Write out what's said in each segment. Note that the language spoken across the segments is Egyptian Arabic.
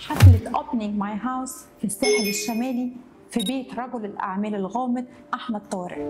حفلة Opening My House في الساحل الشمالي في بيت رجل الأعمال الغامض أحمد طارق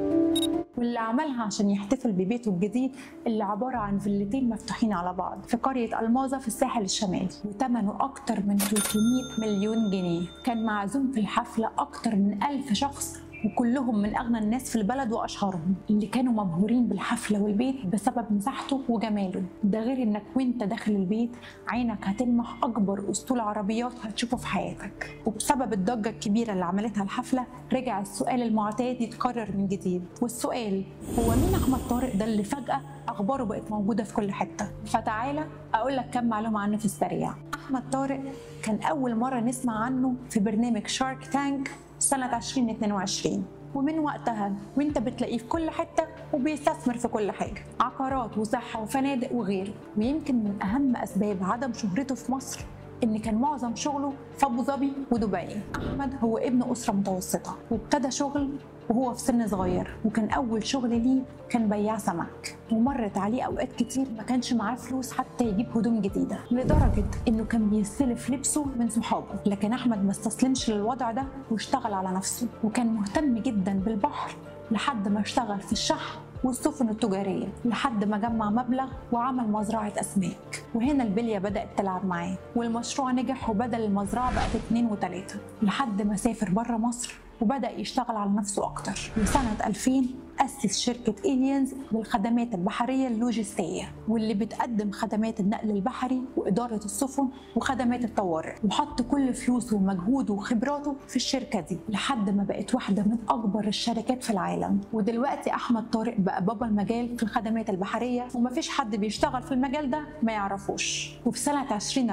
واللي عملها عشان يحتفل ببيته الجديد اللي عبارة عن فيلتين مفتوحين على بعض في قرية الماظة في الساحل الشمالي وثمنه أكتر من 300 مليون جنيه كان معزوم في الحفلة أكتر من ألف شخص وكلهم من اغنى الناس في البلد واشهرهم اللي كانوا مبهورين بالحفله والبيت بسبب مساحته وجماله ده غير انك وانت داخل البيت عينك هتلمح اكبر اسطول عربيات هتشوفه في حياتك وبسبب الضجه الكبيره اللي عملتها الحفله رجع السؤال المعتاد يتكرر من جديد والسؤال هو مين احمد طارق ده اللي فجاه اخباره بقت موجوده في كل حته فتعالى اقول لك كم معلومه عنه في السريع احمد طارق كان اول مره نسمع عنه في برنامج شارك تانك سنة 2022 ومن وقتها وانت بتلاقيه في كل حتة وبيستثمر في كل حاجة عقارات وصحة وفنادق وغيره ويمكن من أهم أسباب عدم شهرته في مصر ان كان معظم شغله في ابو ظبي ودبي احمد هو ابن اسره متوسطه وابتدى شغل وهو في سن صغير وكان اول شغل ليه كان بياع سمك ومرت عليه اوقات كتير ما كانش معاه فلوس حتى يجيب هدوم جديده لدرجه انه كان بيستلف لبسه من صحابه لكن احمد ما استسلمش للوضع ده واشتغل على نفسه وكان مهتم جدا بالبحر لحد ما اشتغل في الشحن والسفن التجارية لحد ما جمع مبلغ وعمل مزرعة أسماك وهنا البلية بدأت تلعب معاه والمشروع نجح وبدل المزرعة بقت اتنين وتلاتة لحد ما سافر بره مصر وبدأ يشتغل على نفسه أكتر وسنة 2000 أسس شركة إيليانز للخدمات البحرية اللوجستية واللي بتقدم خدمات النقل البحري وإدارة السفن وخدمات الطوارئ وحط كل فلوسه ومجهوده وخبراته في الشركة دي لحد ما بقت واحدة من أكبر الشركات في العالم ودلوقتي أحمد طارق بقى بابا المجال في الخدمات البحرية ومفيش حد بيشتغل في المجال ده ما يعرفوش وفي سنة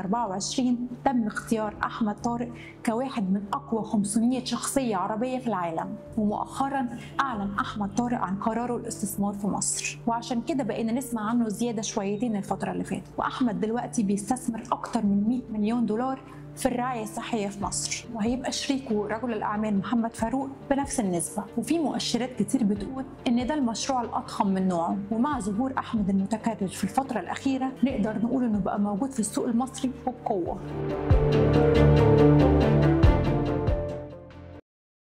2024 تم اختيار أحمد طارق كواحد من أقوى 500 شخصية عربية في العالم ومؤخرا أعلن أحمد طارق عن قراره الاستثمار في مصر وعشان كده بقينا نسمع عنه زيادة شويتين الفترة اللي فاتت وأحمد دلوقتي بيستثمر أكتر من 100 مليون دولار في الرعاية الصحية في مصر وهيبقى شريكه رجل الأعمال محمد فاروق بنفس النسبة وفي مؤشرات كتير بتقول إن ده المشروع الأضخم من نوعه ومع ظهور أحمد المتكرر في الفترة الأخيرة نقدر نقول إنه بقى موجود في السوق المصري وبقوة